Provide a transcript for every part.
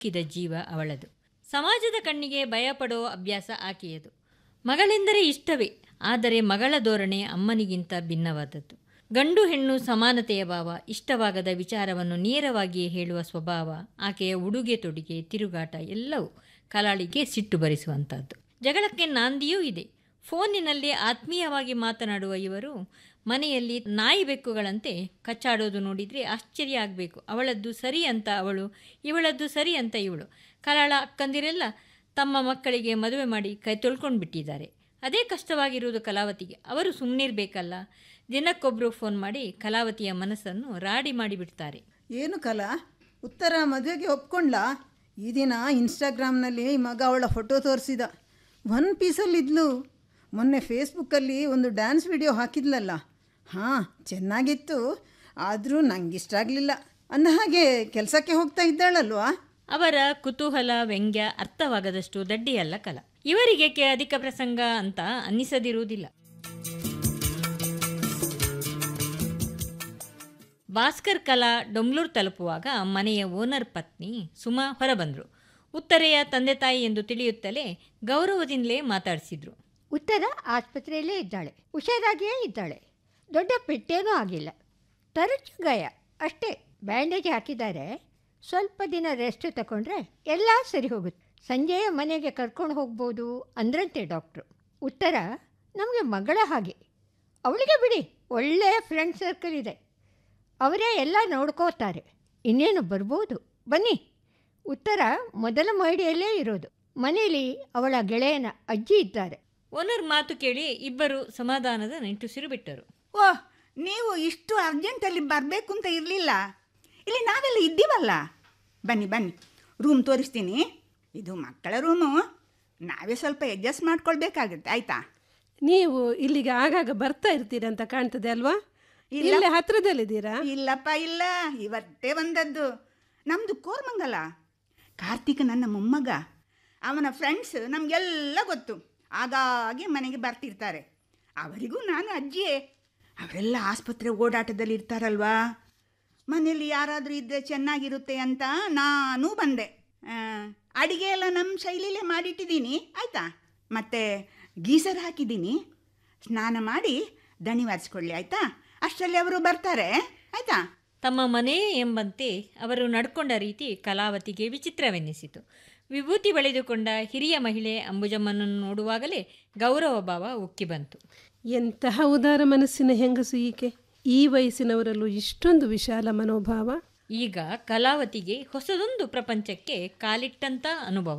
ಉಕ್ಕಿದ ಜೀವ ಅವಳದು ಸಮಾಜದ ಕಣ್ಣಿಗೆ ಭಯಪಡೋ ಅಭ್ಯಾಸ ಆಕೆಯದು ಮಗಳೆಂದರೆ ಇಷ್ಟವೇ ಆದರೆ ಮಗಳ ಧೋರಣೆ ಅಮ್ಮನಿಗಿಂತ ಭಿನ್ನವಾದದ್ದು ಗಂಡು ಹೆಣ್ಣು ಸಮಾನತೆಯ ಭಾವ ಇಷ್ಟವಾಗದ ವಿಚಾರವನ್ನು ನೇರವಾಗಿಯೇ ಹೇಳುವ ಸ್ವಭಾವ ಆಕೆಯ ಉಡುಗೆ ತೊಡುಗೆ ತಿರುಗಾಟ ಎಲ್ಲವೂ ಕಲಾಳಿಗೆ ಸಿಟ್ಟು ಬರಿಸುವಂಥದ್ದು ಜಗಳಕ್ಕೆ ನಾಂದಿಯೂ ಇದೆ ಫೋನಿನಲ್ಲಿ ಆತ್ಮೀಯವಾಗಿ ಮಾತನಾಡುವ ಇವರು ಮನೆಯಲ್ಲಿ ನಾಯಿ ಬೆಕ್ಕುಗಳಂತೆ ಕಚ್ಚಾಡೋದು ನೋಡಿದರೆ ಆಶ್ಚರ್ಯ ಆಗಬೇಕು ಅವಳದ್ದು ಸರಿ ಅಂತ ಅವಳು ಇವಳದ್ದು ಸರಿ ಅಂತ ಇವಳು ಕರಾಳ ಅಕ್ಕಂದಿರೆಲ್ಲ ತಮ್ಮ ಮಕ್ಕಳಿಗೆ ಮದುವೆ ಮಾಡಿ ಕೈ ತೊಳ್ಕೊಂಡು ಬಿಟ್ಟಿದ್ದಾರೆ ಅದೇ ಕಷ್ಟವಾಗಿರುವುದು ಕಲಾವತಿಗೆ ಅವರು ಸುಮ್ಮನಿರಬೇಕಲ್ಲ ದಿನಕ್ಕೊಬ್ಬರು ಫೋನ್ ಮಾಡಿ ಕಲಾವತಿಯ ಮನಸ್ಸನ್ನು ರಾಡಿ ಮಾಡಿಬಿಡ್ತಾರೆ ಏನು ಕಲಾ ಉತ್ತರ ಮದುವೆಗೆ ಒಪ್ಕೊಂಡ್ಲಾ ಈ ದಿನ ಇನ್ಸ್ಟಾಗ್ರಾಮ್ನಲ್ಲಿ ಮಗ ಅವಳ ಫೋಟೋ ತೋರಿಸಿದ ಒನ್ ಪೀಸಲ್ಲಿದ್ಲು ಮೊನ್ನೆ ಫೇಸ್ಬುಕ್ಕಲ್ಲಿ ಒಂದು ಡ್ಯಾನ್ಸ್ ವಿಡಿಯೋ ಹಾಕಿದ್ಲಲ್ಲ ಹಾಂ ಚೆನ್ನಾಗಿತ್ತು ಆದರೂ ನಂಗಿಷ್ಟ ಆಗಲಿಲ್ಲ ಅಂದ ಹಾಗೆ ಕೆಲಸಕ್ಕೆ ಹೋಗ್ತಾ ಇದ್ದಾಳಲ್ವಾ ಅವರ ಕುತೂಹಲ ವ್ಯಂಗ್ಯ ಅರ್ಥವಾಗದಷ್ಟು ದಡ್ಡಿಯಲ್ಲ ಕಲ ಇವರಿಗೇಕೆ ಅಧಿಕ ಪ್ರಸಂಗ ಅಂತ ಅನ್ನಿಸದಿರುವುದಿಲ್ಲ ಭಾಸ್ಕರ್ ಕಲಾ ಡೊಂಗ್ಲೂರು ತಲುಪುವಾಗ ಮನೆಯ ಓನರ್ ಪತ್ನಿ ಸುಮಾ ಹೊರಬಂದರು ಉತ್ತರೆಯ ತಂದೆ ತಾಯಿ ಎಂದು ತಿಳಿಯುತ್ತಲೇ ಗೌರವದಿಂದಲೇ ಮಾತಾಡಿಸಿದ್ರು ಉತ್ತರ ಆಸ್ಪತ್ರೆಯಲ್ಲೇ ಇದ್ದಾಳೆ ಹುಷಾರಾಗಿಯೇ ಇದ್ದಾಳೆ ದೊಡ್ಡ ಪೆಟ್ಟೇನೂ ಆಗಿಲ್ಲ ತರಚು ಗಾಯ ಅಷ್ಟೇ ಬ್ಯಾಂಡೇಜ್ ಹಾಕಿದ್ದಾರೆ ಸ್ವಲ್ಪ ದಿನ ರೆಸ್ಟ್ ತಗೊಂಡ್ರೆ ಎಲ್ಲ ಸರಿ ಹೋಗುತ್ತೆ ಸಂಜೆಯ ಮನೆಗೆ ಕರ್ಕೊಂಡು ಹೋಗ್ಬೋದು ಅಂದ್ರಂತೆ ಡಾಕ್ಟ್ರು ಉತ್ತರ ನಮಗೆ ಮಗಳ ಹಾಗೆ ಅವಳಿಗೆ ಬಿಡಿ ಒಳ್ಳೆಯ ಫ್ರೆಂಡ್ ಸರ್ಕಲ್ ಇದೆ ಅವರೇ ಎಲ್ಲ ನೋಡ್ಕೋತಾರೆ ಇನ್ನೇನು ಬರ್ಬೋದು ಬನ್ನಿ ಉತ್ತರ ಮೊದಲ ಮಹಡಿಯಲ್ಲೇ ಇರೋದು ಮನೆಯಲ್ಲಿ ಅವಳ ಗೆಳೆಯನ ಅಜ್ಜಿ ಇದ್ದಾರೆ ಓನರ್ ಮಾತು ಕೇಳಿ ಇಬ್ಬರು ಸಮಾಧಾನದ ನಿಟ್ಟುಸಿರು ಬಿಟ್ಟರು ಓಹ್ ನೀವು ಇಷ್ಟು ಅರ್ಜೆಂಟಲ್ಲಿ ಬರಬೇಕು ಅಂತ ಇರಲಿಲ್ಲ ಇಲ್ಲಿ ನಾವೆಲ್ಲ ಇದ್ದೀವಲ್ಲ ಬನ್ನಿ ಬನ್ನಿ ರೂಮ್ ತೋರಿಸ್ತೀನಿ ಇದು ಮಕ್ಕಳ ರೂಮು ನಾವೇ ಸ್ವಲ್ಪ ಅಡ್ಜಸ್ಟ್ ಮಾಡ್ಕೊಳ್ಬೇಕಾಗುತ್ತೆ ಆಯ್ತಾ ನೀವು ಇಲ್ಲಿಗೆ ಆಗಾಗ ಬರ್ತಾ ಇರ್ತೀರ ಅಂತ ಕಾಣ್ತದೆ ಅಲ್ವಾ ಇಲ್ಲ. ಇಲ್ಲೇ ಹತ್ರದಲ್ಲಿದ್ದೀರಾ ಇಲ್ಲಪ್ಪ ಇಲ್ಲ ಇವತ್ತೇ ಬಂದದ್ದು ನಮ್ಮದು ಕೋರ್ಮಂಗಲ ಕಾರ್ತಿಕ್ ನನ್ನ ಮೊಮ್ಮಗ ಅವನ ಫ್ರೆಂಡ್ಸ್ ನಮಗೆಲ್ಲ ಗೊತ್ತು ಆಗಾಗ್ಗೆ ಮನೆಗೆ ಬರ್ತಿರ್ತಾರೆ ಅವರಿಗೂ ನಾನು ಅಜ್ಜಿಯೇ ಅವರೆಲ್ಲ ಆಸ್ಪತ್ರೆ ಓಡಾಟದಲ್ಲಿ ಇರ್ತಾರಲ್ವಾ ಮನೆಯಲ್ಲಿ ಯಾರಾದರೂ ಇದ್ದರೆ ಚೆನ್ನಾಗಿರುತ್ತೆ ಅಂತ ನಾನು ಬಂದೆ ಆ, ಅಡಿಗೆ ಎಲ್ಲ ನಮ್ಮ ಶೈಲಿಲೇ ಮಾಡಿಟ್ಟಿದ್ದೀನಿ ಆಯಿತಾ ಮತ್ತು ಗೀಸರ್ ಹಾಕಿದ್ದೀನಿ ಸ್ನಾನ ಮಾಡಿ ದಣಿ ಒರೆಸ್ಕೊಳ್ಳಿ ಆಯಿತಾ ಅಷ್ಟರಲ್ಲಿ ಅವರು ಬರ್ತಾರೆ ಆಯಿತಾ ತಮ್ಮ ಮನೆ ಎಂಬಂತೆ ಅವರು ನಡ್ಕೊಂಡ ರೀತಿ ಕಲಾವತಿಗೆ ವಿಚಿತ್ರವೆನ್ನಿಸಿತು ವಿಭೂತಿ ಬಳಿದುಕೊಂಡ ಹಿರಿಯ ಮಹಿಳೆ ಅಂಬುಜಮ್ಮನನ್ನು ನೋಡುವಾಗಲೇ ಗೌರವ ಭಾವ ಉಕ್ಕಿ ಬಂತು ಎಂತಹ ಉದಾರ ಮನಸ್ಸಿನ ಹೆಂಗಸು ಈಕೆ ಈ ವಯಸ್ಸಿನವರಲ್ಲೂ ಇಷ್ಟೊಂದು ವಿಶಾಲ ಮನೋಭಾವ ಈಗ ಕಲಾವತಿಗೆ ಹೊಸದೊಂದು ಪ್ರಪಂಚಕ್ಕೆ ಕಾಲಿಟ್ಟಂತ ಅನುಭವ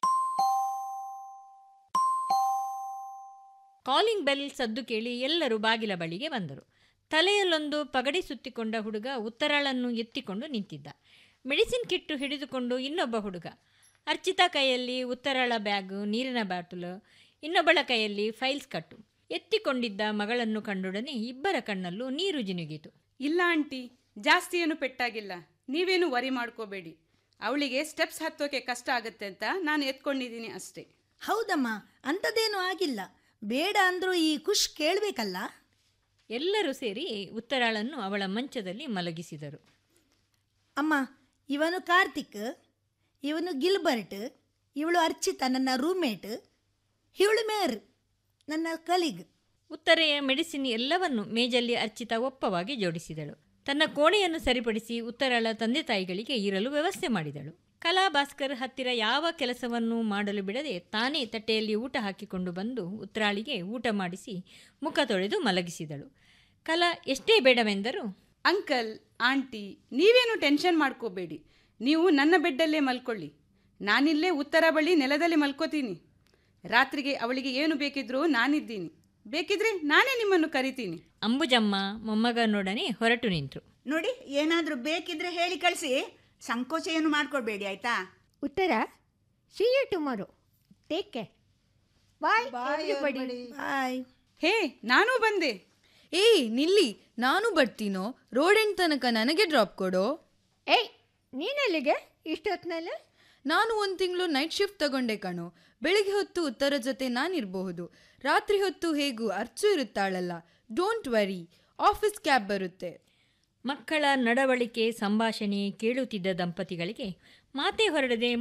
ಕಾಲಿಂಗ್ ಬೆಲ್ ಸದ್ದು ಕೇಳಿ ಎಲ್ಲರೂ ಬಾಗಿಲ ಬಳಿಗೆ ಬಂದರು ತಲೆಯಲ್ಲೊಂದು ಪಗಡಿ ಸುತ್ತಿಕೊಂಡ ಹುಡುಗ ಉತ್ತರಾಳನ್ನು ಎತ್ತಿಕೊಂಡು ನಿಂತಿದ್ದ ಮೆಡಿಸಿನ್ ಕಿಟ್ಟು ಹಿಡಿದುಕೊಂಡು ಇನ್ನೊಬ್ಬ ಹುಡುಗ ಅರ್ಚಿತಾ ಕೈಯಲ್ಲಿ ಉತ್ತರಾಳ ಬ್ಯಾಗು ನೀರಿನ ಬಾಟಲು ಇನ್ನೊಬ್ಬಳ ಕೈಯಲ್ಲಿ ಫೈಲ್ಸ್ ಕಟ್ಟು ಎತ್ತಿಕೊಂಡಿದ್ದ ಮಗಳನ್ನು ಕಂಡೊಡನೆ ಇಬ್ಬರ ಕಣ್ಣಲ್ಲೂ ನೀರು ಜಿನುಗಿತು ಇಲ್ಲ ಆಂಟಿ ಜಾಸ್ತಿ ಏನು ಪೆಟ್ಟಾಗಿಲ್ಲ ನೀವೇನು ವರಿ ಮಾಡ್ಕೋಬೇಡಿ ಅವಳಿಗೆ ಸ್ಟೆಪ್ಸ್ ಹತ್ತೋಕೆ ಕಷ್ಟ ಆಗುತ್ತೆ ಅಂತ ನಾನು ಎತ್ಕೊಂಡಿದ್ದೀನಿ ಅಷ್ಟೇ ಹೌದಮ್ಮ ಅಂಥದ್ದೇನೂ ಆಗಿಲ್ಲ ಬೇಡ ಅಂದರೂ ಈ ಖುಷ್ ಕೇಳಬೇಕಲ್ಲ ಎಲ್ಲರೂ ಸೇರಿ ಉತ್ತರಾಳನ್ನು ಅವಳ ಮಂಚದಲ್ಲಿ ಮಲಗಿಸಿದರು ಅಮ್ಮ ಇವನು ಕಾರ್ತಿಕ್ ಇವನು ಗಿಲ್ಬರ್ಟ್ ಇವಳು ಅರ್ಚಿತಾ ನನ್ನ ರೂಮ್ಮೇಟ್ ಇವಳು ಮೇರ್ ನನ್ನ ಕಲೀಗ್ ಉತ್ತರೆಯ ಮೆಡಿಸಿನ್ ಎಲ್ಲವನ್ನು ಮೇಜಲ್ಲಿ ಅರ್ಚಿತ ಒಪ್ಪವಾಗಿ ಜೋಡಿಸಿದಳು ತನ್ನ ಕೋಣೆಯನ್ನು ಸರಿಪಡಿಸಿ ಉತ್ತರಾಳ ತಂದೆ ತಾಯಿಗಳಿಗೆ ಇರಲು ವ್ಯವಸ್ಥೆ ಮಾಡಿದಳು ಕಲಾ ಭಾಸ್ಕರ್ ಹತ್ತಿರ ಯಾವ ಕೆಲಸವನ್ನು ಮಾಡಲು ಬಿಡದೆ ತಾನೇ ತಟ್ಟೆಯಲ್ಲಿ ಊಟ ಹಾಕಿಕೊಂಡು ಬಂದು ಉತ್ತರಾಳಿಗೆ ಊಟ ಮಾಡಿಸಿ ಮುಖ ತೊಳೆದು ಮಲಗಿಸಿದಳು ಕಲಾ ಎಷ್ಟೇ ಬೇಡವೆಂದರೂ ಅಂಕಲ್ ಆಂಟಿ ನೀವೇನು ಟೆನ್ಷನ್ ಮಾಡ್ಕೋಬೇಡಿ ನೀವು ನನ್ನ ಬೆಡ್ಡಲ್ಲೇ ಮಲ್ಕೊಳ್ಳಿ ನಾನಿಲ್ಲೇ ಉತ್ತರ ಬಳಿ ನೆಲದಲ್ಲಿ ಮಲ್ಕೋತೀನಿ ರಾತ್ರಿಗೆ ಅವಳಿಗೆ ಏನು ಬೇಕಿದ್ರೂ ನಾನಿದ್ದೀನಿ ಬೇಕಿದ್ರೆ ನಾನೇ ನಿಮ್ಮನ್ನು ಕರಿತೀನಿ ಅಂಬುಜಮ್ಮ ಮೊಮ್ಮಗನೊಡನೆ ಹೊರಟು ನಿಂತರು ನೋಡಿ ಏನಾದರೂ ಬೇಕಿದ್ರೆ ಹೇಳಿ ಕಳಿಸಿ ಸಂಕೋಚ ಏನು ಮಾಡ್ಕೊಳ್ಬೇಡಿ ಆಯಿತಾ ಉತ್ತರ see you tomorrow take care bye everybody bye hey ನಾನೂ ಬಂದೆ ಏಯ್ ನಿಲ್ಲಿ ನಾನು ಬರ್ತೀನೋ ರೋಡ್ ಎಂಡ್ ತನಕ ನನಗೆ ಡ್ರಾಪ್ ಕೊಡೋ ಏಯ್ ನೀನೆಲ್ಲಿಗೆ ಇಷ್ಟೊತ್ತಿನಲ್ಲಿ ನಾನು ಒಂದು ತಿಂಗಳು ನೈಟ್ ಶಿಫ್ಟ್ ತಗೊಂಡೆ ಕಣೋ ಬೆಳಿಗ್ಗೆ ಹೊತ್ತು ಉತ್ತರ ಜೊತೆ ನಾನಿರಬಹುದು ರಾತ್ರಿ ಹೊತ್ತು ಹೇಗೂ ಅರ್ಚು ಇರುತ್ತಾಳಲ್ಲ ಡೋಂಟ್ ವರಿ ಆಫೀಸ್ ಕ್ಯಾಬ್ ಬರುತ್ತೆ ಮಕ್ಕಳ ನಡವಳಿಕೆ ಸಂಭಾಷಣೆ ಕೇಳುತ್ತಿದ್ದ ದಂಪತಿಗಳಿಗೆ ಮಾತೇ ಹೊರಡದೆ